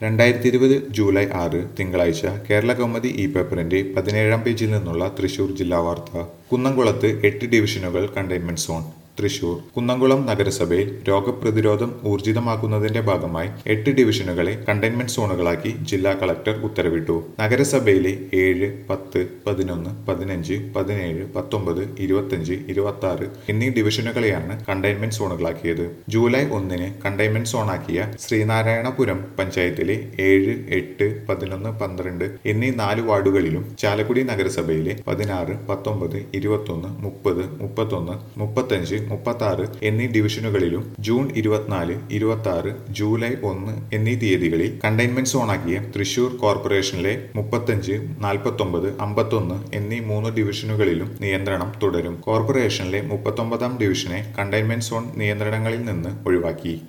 രണ്ടായിരത്തി ഇരുപത് ജൂലൈ ആറ് തിങ്കളാഴ്ച കേരള കൗമുദി ഈ പേപ്പറിന്റെ പതിനേഴാം പേജിൽ നിന്നുള്ള തൃശൂർ ജില്ലാ വാർത്ത കുന്നംകുളത്ത് എട്ട് ഡിവിഷനുകൾ കണ്ടെയ്ൻമെന്റ് സോൺ തൃശൂർ കുന്നംകുളം നഗരസഭയിൽ രോഗപ്രതിരോധം ഊർജിതമാക്കുന്നതിന്റെ ഭാഗമായി എട്ട് ഡിവിഷനുകളെ കണ്ടെയ്ൻമെന്റ് സോണുകളാക്കി ജില്ലാ കളക്ടർ ഉത്തരവിട്ടു നഗരസഭയിലെ ഏഴ് പത്ത് പതിനൊന്ന് പതിനഞ്ച് പതിനേഴ് പത്തൊമ്പത് ഇരുപത്തഞ്ച് ഇരുപത്തി ആറ് എന്നീ ഡിവിഷനുകളെയാണ് കണ്ടെയ്ൻമെന്റ് സോണുകളാക്കിയത് ജൂലൈ ഒന്നിന് കണ്ടെയ്ൻമെന്റ് സോണാക്കിയ ശ്രീനാരായണപുരം പഞ്ചായത്തിലെ ഏഴ് എട്ട് പതിനൊന്ന് പന്ത്രണ്ട് എന്നീ നാല് വാർഡുകളിലും ചാലക്കുടി നഗരസഭയിലെ പതിനാറ് പത്തൊമ്പത് ഇരുപത്തൊന്ന് മുപ്പത് മുപ്പത്തൊന്ന് മുപ്പത്തഞ്ച് മുപ്പത്തി ആറ് എന്നീ ഡിവിഷനുകളിലും ജൂൺ ഇരുപത്തിനാല് ഇരുപത്തി ആറ് ജൂലൈ ഒന്ന് എന്നീ തീയതികളിൽ കണ്ടെയ്ൻമെന്റ് സോണാക്കിയ തൃശൂർ കോർപ്പറേഷനിലെ മുപ്പത്തഞ്ച് നാൽപ്പത്തൊമ്പത് അമ്പത്തൊന്ന് എന്നീ മൂന്ന് ഡിവിഷനുകളിലും നിയന്ത്രണം തുടരും കോർപ്പറേഷനിലെ മുപ്പത്തൊമ്പതാം ഡിവിഷനെ കണ്ടെയ്ൻമെന്റ് സോൺ നിയന്ത്രണങ്ങളിൽ നിന്ന് ഒഴിവാക്കി